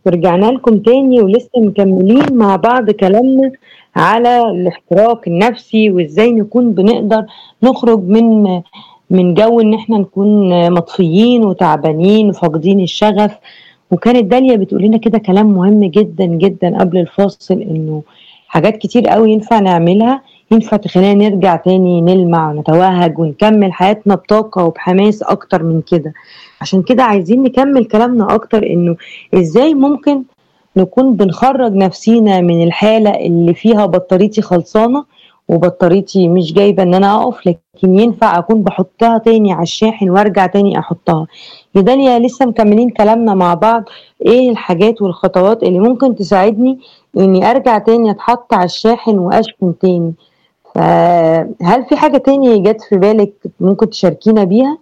ورجعنا لكم تاني ولسه مكملين مع بعض كلامنا على الاحتراق النفسي وازاي نكون بنقدر نخرج من من جو ان احنا نكون مطفيين وتعبانين وفاقدين الشغف وكانت داليا بتقول لنا كده كلام مهم جدا جدا قبل الفاصل انه حاجات كتير قوي ينفع نعملها ينفع تخلينا نرجع تاني نلمع ونتوهج ونكمل حياتنا بطاقة وبحماس أكتر من كده عشان كده عايزين نكمل كلامنا أكتر إنه إزاي ممكن نكون بنخرج نفسينا من الحالة اللي فيها بطاريتي خلصانة وبطاريتي مش جايبة إن أنا أقف لكن ينفع أكون بحطها تاني على الشاحن وأرجع تاني أحطها يا داليا لسه مكملين كلامنا مع بعض إيه الحاجات والخطوات اللي ممكن تساعدني إني أرجع تاني أتحط على الشاحن وأشحن تاني فهل في حاجة تانية جت في بالك ممكن تشاركينا بيها؟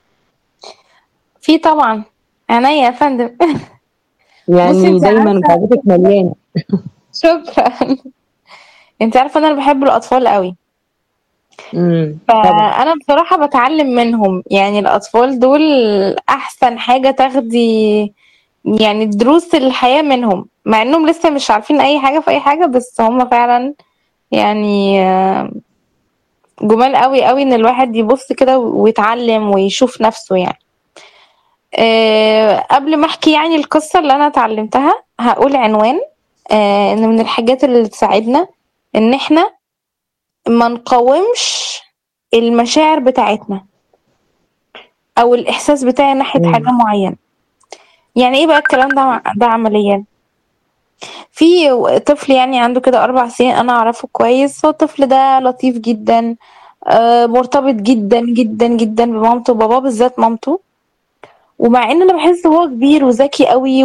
في طبعا عينيا يا فندم بصي يعني انت دايما عارفة قعدتك مليانة شكرا انت عارفة ان انا بحب الاطفال قوي امم طبعا فانا بصراحة بتعلم منهم يعني الاطفال دول احسن حاجة تاخدي يعني دروس الحياة منهم مع انهم لسه مش عارفين اي حاجة في اي حاجة بس هم فعلا يعني آه، جمال قوي قوي ان الواحد يبص كده ويتعلم ويشوف نفسه يعني آه، قبل ما احكي يعني القصة اللي انا اتعلمتها هقول عنوان آه، ان من الحاجات اللي تساعدنا ان احنا ما نقاومش المشاعر بتاعتنا او الاحساس بتاعي ناحية حاجة امم معينة يعني ايه بقى الكلام ده ده عمليا في طفل يعني عنده كده اربع سنين انا اعرفه كويس هو الطفل ده لطيف جدا آه، مرتبط جدا جدا جدا بمامته وباباه بالذات مامته ومع ان انا بحس هو كبير وذكي قوي